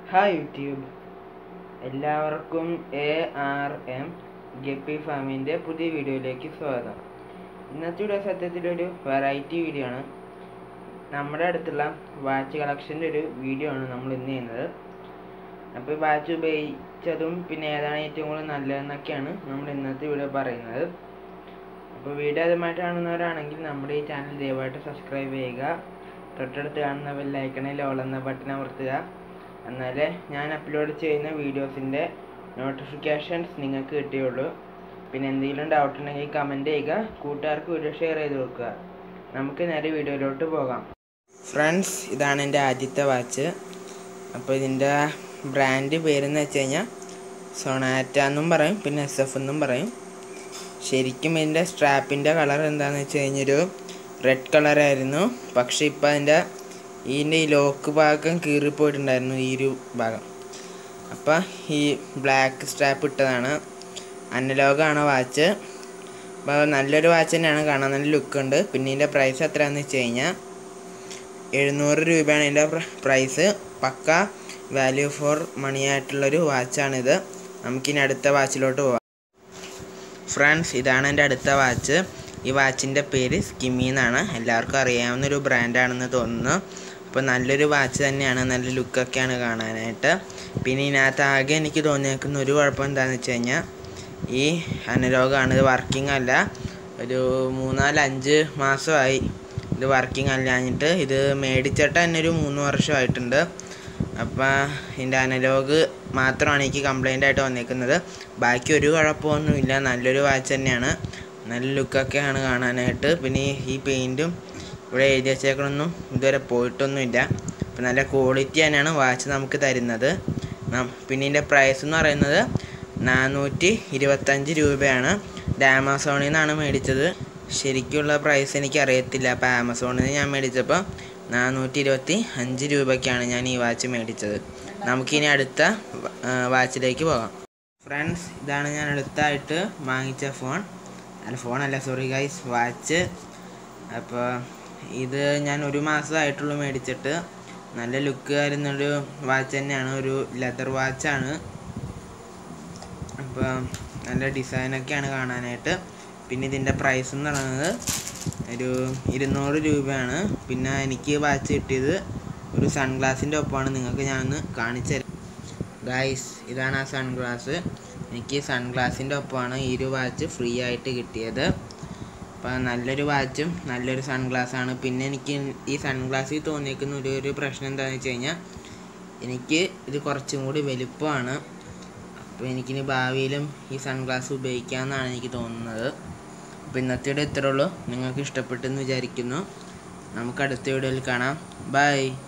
hi YouTube എല്ലാവർക്കും A R M guppy ഫാമിൻ്റെ പുതിയ വീഡിയോയിലേക്ക് സ്വാഗതം ഇന്നത്തെ വീഡിയോ സത്യത്തിലൊരു വെറൈറ്റി വീഡിയോ ആണ് നമ്മുടെ അടുത്തുള്ള വാച്ച് കളക്ഷൻ്റെ ഒരു വീഡിയോ ആണ് നമ്മൾ ഇന്ന് ചെയ്യുന്നത് അപ്പോൾ ഈ വാച്ച് ഉപയോഗിച്ചതും പിന്നെ ഏതാണ് ഏറ്റവും കൂടുതൽ നല്ലതെന്നൊക്കെയാണ് നമ്മൾ ഇന്നത്തെ വീഡിയോ പറയുന്നത് അപ്പോൾ വീഡിയോ ആദ്യമായിട്ട് കാണുന്നവരാണെങ്കിൽ നമ്മുടെ ഈ ചാനൽ ദയവായിട്ട് സബ്സ്ക്രൈബ് ചെയ്യുക തൊട്ടടുത്ത് കാണുന്ന ബെല്ലൈക്കണിൽ ഓൾ എന്ന ബട്ടൺ അമർത്തുക എന്നാലേ ഞാൻ അപ്ലോഡ് ചെയ്യുന്ന വീഡിയോസിൻ്റെ നോട്ടിഫിക്കേഷൻസ് നിങ്ങൾക്ക് കിട്ടുകയുള്ളൂ പിന്നെ എന്തെങ്കിലും ഡൗട്ട് ഉണ്ടെങ്കിൽ കമൻറ്റ് ചെയ്യുക കൂട്ടുകാർക്ക് വീഡിയോ ഷെയർ ചെയ്ത് കൊടുക്കുക നമുക്ക് നേരെ വീഡിയോയിലോട്ട് പോകാം ഫ്രണ്ട്സ് ഇതാണ് എൻ്റെ ആദ്യത്തെ വാച്ച് അപ്പോൾ ഇതിൻ്റെ ബ്രാൻഡ് പേരെന്ന് വെച്ച് കഴിഞ്ഞാൽ സൊണാറ്റ എന്നും പറയും പിന്നെ എസ് എഫ് എന്നും പറയും ശരിക്കും ഇതിൻ്റെ സ്ട്രാപ്പിൻ്റെ കളർ എന്താണെന്ന് വെച്ച് കഴിഞ്ഞൊരു റെഡ് കളറായിരുന്നു പക്ഷെ ഇപ്പം അതിൻ്റെ ഇതിൻ്റെ ഈ ലോക്ക് ഭാഗം കീറിപ്പോയിട്ടുണ്ടായിരുന്നു ഈ ഒരു ഭാഗം അപ്പം ഈ ബ്ലാക്ക് സ്ട്രാപ്പ് ഇട്ടതാണ് അനലോഗാണ് വാച്ച് അപ്പോൾ നല്ലൊരു വാച്ച് തന്നെയാണ് കാണാൻ നല്ല ലുക്ക് ഉണ്ട് പിന്നെ ഇതിൻ്റെ പ്രൈസ് എത്രയാണെന്ന് വെച്ച് കഴിഞ്ഞാൽ എഴുന്നൂറ് രൂപയാണ് ഇതിൻ്റെ പ്രൈസ് പക്ക വാല്യൂ ഫോർ മണി ആയിട്ടുള്ളൊരു വാച്ചാണിത് നമുക്കിനി അടുത്ത വാച്ചിലോട്ട് പോവാം ഫ്രണ്ട്സ് ഇതാണ് എൻ്റെ അടുത്ത വാച്ച് ഈ വാച്ചിൻ്റെ പേര് സ്കിമ്മി എന്നാണ് എല്ലാവർക്കും അറിയാവുന്നൊരു ബ്രാൻഡാണെന്ന് തോന്നുന്നു അപ്പോൾ നല്ലൊരു വാച്ച് തന്നെയാണ് നല്ല ലുക്കൊക്കെയാണ് കാണാനായിട്ട് പിന്നെ ഇതിനകത്ത് ആകെ എനിക്ക് തോന്നിയേക്കുന്ന ഒരു കുഴപ്പം എന്താണെന്ന് വെച്ച് കഴിഞ്ഞാൽ ഈ അനലോഗാണ് ഇത് വർക്കിംഗ് അല്ല ഒരു മൂന്നാല് അഞ്ച് മാസമായി ഇത് വർക്കിംഗ് അല്ലാഞ്ഞിട്ട് ഇത് മേടിച്ചിട്ട് തന്നെ ഒരു മൂന്ന് വർഷമായിട്ടുണ്ട് അപ്പോൾ ഇതിൻ്റെ അനലോഗ് മാത്രമാണ് എനിക്ക് കംപ്ലൈൻ്റ് ആയിട്ട് വന്നിരിക്കുന്നത് ബാക്കി ഒരു കുഴപ്പമൊന്നുമില്ല നല്ലൊരു വാച്ച് തന്നെയാണ് നല്ല ലുക്കൊക്കെയാണ് കാണാനായിട്ട് പിന്നെ ഈ പെയിൻറ്റും ഇവിടെ എഴുതി വെച്ചേക്കണൊന്നും ഇതുവരെ പോയിട്ടൊന്നുമില്ല അപ്പോൾ നല്ല ക്വാളിറ്റി തന്നെയാണ് വാച്ച് നമുക്ക് തരുന്നത് പിന്നെ ഇതിൻ്റെ പ്രൈസ് എന്ന് പറയുന്നത് നാനൂറ്റി ഇരുപത്തഞ്ച് രൂപയാണ് ഇത് ആമസോണിൽ നിന്നാണ് മേടിച്ചത് ശരിക്കുള്ള പ്രൈസ് എനിക്ക് അറിയത്തില്ല അപ്പോൾ ആമസോണിൽ നിന്ന് ഞാൻ മേടിച്ചപ്പോൾ നാനൂറ്റി ഇരുപത്തി അഞ്ച് രൂപയ്ക്കാണ് ഞാൻ ഈ വാച്ച് മേടിച്ചത് നമുക്കിനി അടുത്ത വാച്ചിലേക്ക് പോകാം ഫ്രണ്ട്സ് ഇതാണ് ഞാൻ അടുത്തായിട്ട് വാങ്ങിച്ച ഫോൺ അല്ല ഫോണല്ല സോറി ഗൈസ് വാച്ച് അപ്പോൾ ഇത് ഞാൻ ഒരു മാസമായിട്ടുള്ളൂ മേടിച്ചിട്ട് നല്ല ലുക്ക് വരുന്നൊരു വാച്ച് തന്നെയാണ് ഒരു ലെതർ വാച്ചാണ് അപ്പോൾ നല്ല ഡിസൈനൊക്കെയാണ് കാണാനായിട്ട് പിന്നെ ഇതിൻ്റെ പ്രൈസ് എന്ന് പറയുന്നത് ഒരു ഇരുന്നൂറ് രൂപയാണ് പിന്നെ എനിക്ക് വാച്ച് കിട്ടിയത് ഒരു സൺഗ്ലാസിൻ്റെ ഒപ്പമാണ് നിങ്ങൾക്ക് ഞാനൊന്ന് കാണിച്ചു തരാം ഗൈസ് ഇതാണ് ആ സൺഗ്ലാസ് എനിക്ക് സൺഗ്ലാസിൻ്റെ ഒപ്പമാണ് ഈ ഒരു വാച്ച് ഫ്രീ ആയിട്ട് കിട്ടിയത് അപ്പോൾ നല്ലൊരു വാച്ചും നല്ലൊരു സൺഗ്ലാസ്സാണ് പിന്നെ എനിക്ക് ഈ സൺഗ്ലാസ്സിൽ തോന്നിയേക്കുന്ന ഒരു ഒരു പ്രശ്നം എന്താണെന്ന് വെച്ച് കഴിഞ്ഞാൽ എനിക്ക് ഇത് കുറച്ചും കൂടി വലുപ്പമാണ് അപ്പോൾ എനിക്കിനി ഭാവിയിലും ഈ സൺഗ്ലാസ് ഉപയോഗിക്കാമെന്നാണ് എനിക്ക് തോന്നുന്നത് അപ്പോൾ ഇന്നത്തെ വീഡിയോ ഇത്രേ ഉള്ളൂ നിങ്ങൾക്ക് ഇഷ്ടപ്പെട്ടെന്ന് വിചാരിക്കുന്നു നമുക്ക് അടുത്ത വീഡിയോയിൽ കാണാം ബൈ